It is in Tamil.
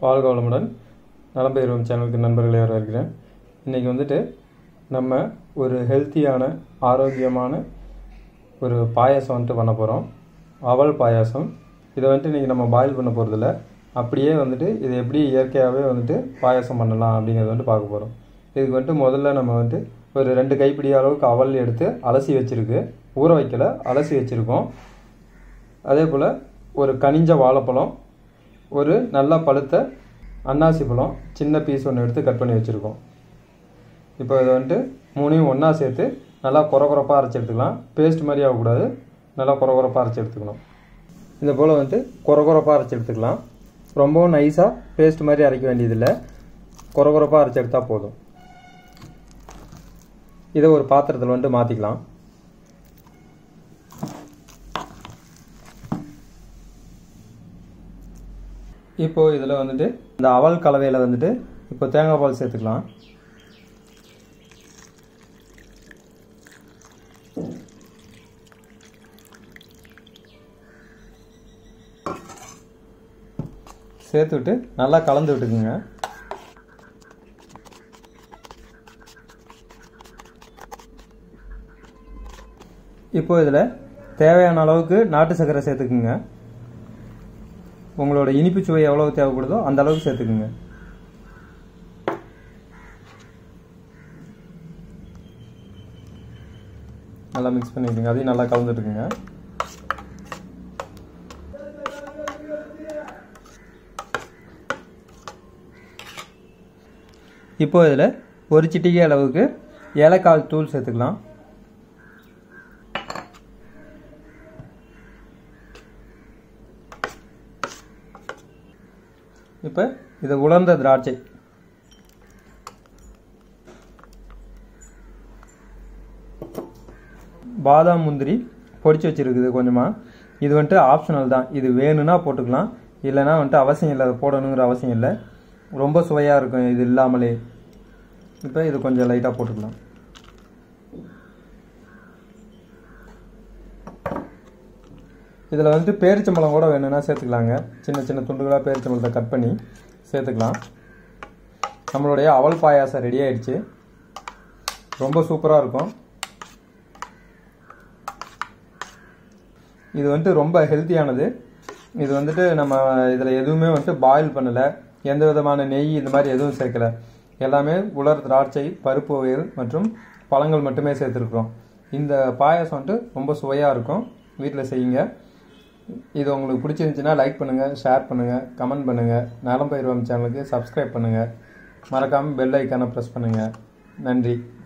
வாழ்க வளமுடன் நலம்பெயர்வம் சேனலுக்கு நண்பர்களை வரவேற்கிறேன் இன்றைக்கி வந்துட்டு நம்ம ஒரு ஹெல்த்தியான ஆரோக்கியமான ஒரு பாயாசம் வந்துட்டு பண்ண போகிறோம் அவல் பாயாசம் இதை வந்துட்டு இன்றைக்கி நம்ம பாயில் பண்ண போகிறதில்ல அப்படியே வந்துட்டு இது எப்படி இயற்கையாகவே வந்துட்டு பாயாசம் பண்ணலாம் அப்படிங்கிறத வந்துட்டு பார்க்க போகிறோம் இதுக்கு வந்துட்டு முதல்ல நம்ம வந்துட்டு ஒரு ரெண்டு கைப்பிடி அளவுக்கு அவல் எடுத்து அலசி வச்சுருக்கு ஊற வைக்கல அலசி வச்சுருக்கோம் அதே போல் ஒரு கனிஞ்ச வாழைப்பழம் ஒரு நல்லா பழுத்த அன்னாசி பழம் சின்ன பீஸ் ஒன்று எடுத்து கட் பண்ணி வச்சுருக்கோம் இப்போ இதை வந்துட்டு மூணையும் ஒன்றா சேர்த்து நல்லா குறை குறைப்பாக அரைச்சி எடுத்துக்கலாம் பேஸ்ட் மாதிரி ஆகக்கூடாது நல்லா குறை குறைப்பாக அரைச்சி எடுத்துக்கணும் இந்த போல் வந்துட்டு குறை குறைப்பாக அரைச்சி எடுத்துக்கலாம் ரொம்பவும் நைஸாக பேஸ்ட் மாதிரி அரைக்க வேண்டியதில்லை குறை குறைப்பாக அரைச்சி எடுத்தால் போதும் இதை ஒரு பாத்திரத்தில் வந்துட்டு மாற்றிக்கலாம் இப்போ இதில் வந்துட்டு இந்த அவல் கலவையில் வந்துட்டு இப்போ தேங்காய் பால் சேர்த்துக்கலாம் சேர்த்து விட்டு நல்லா கலந்து விட்டுக்குங்க இப்போ இதில் தேவையான அளவுக்கு நாட்டு சர்க்கரை சேர்த்துக்குங்க உங்களோட இனிப்பு சுவை எவ்வளவு தேவைப்படுதோ அந்த அளவுக்கு சேர்த்துக்குங்க நல்லா மிக்ஸ் பண்ணிடுங்க அதையும் நல்லா கலந்துட்டுக்குங்க இப்போ இதில் ஒரு சிட்டிகை அளவுக்கு ஏலக்காய் தூள் சேர்த்துக்கலாம் இப்போ இது உலர்ந்த திராட்சை பாதாம் முந்திரி பொடிச்சு வச்சுருக்குது கொஞ்சமாக இது வந்துட்டு ஆப்ஷனல் தான் இது வேணும்னா போட்டுக்கலாம் இல்லைனா வந்துட்டு அவசியம் இல்லை அதை போடணுங்கிற அவசியம் இல்லை ரொம்ப சுவையாக இருக்கும் இது இல்லாமலே இப்போ இது கொஞ்சம் லைட்டாக போட்டுக்கலாம் இதில் வந்துட்டு பேரிச்சம்பழம் கூட வேணும்னா சேர்த்துக்கலாங்க சின்ன சின்ன துண்டுகளாக பேரிச்சம்பழத்தை கட் பண்ணி சேர்த்துக்கலாம் நம்மளுடைய அவல் பாயாசம் ரெடி ஆயிடுச்சு ரொம்ப சூப்பராக இருக்கும் இது வந்துட்டு ரொம்ப ஹெல்த்தியானது இது வந்துட்டு நம்ம இதில் எதுவுமே வந்துட்டு பாயில் பண்ணலை எந்த விதமான நெய் இந்த மாதிரி எதுவும் சேர்க்கல எல்லாமே உலர் திராட்சை பருப்பு வகைகள் மற்றும் பழங்கள் மட்டுமே சேர்த்துருக்குறோம் இந்த பாயாசம் வந்துட்டு ரொம்ப சுவையாக இருக்கும் வீட்டில் செய்யுங்க இது உங்களுக்கு பிடிச்சிருந்துச்சுன்னா லைக் பண்ணுங்கள் ஷேர் பண்ணுங்கள் கமெண்ட் பண்ணுங்கள் நலம் பயிர்வம் சேனலுக்கு சப்ஸ்கிரைப் பண்ணுங்கள் மறக்காமல் பெல் ஐக்கானை ப்ரெஸ் பண்ணுங்கள் நன்றி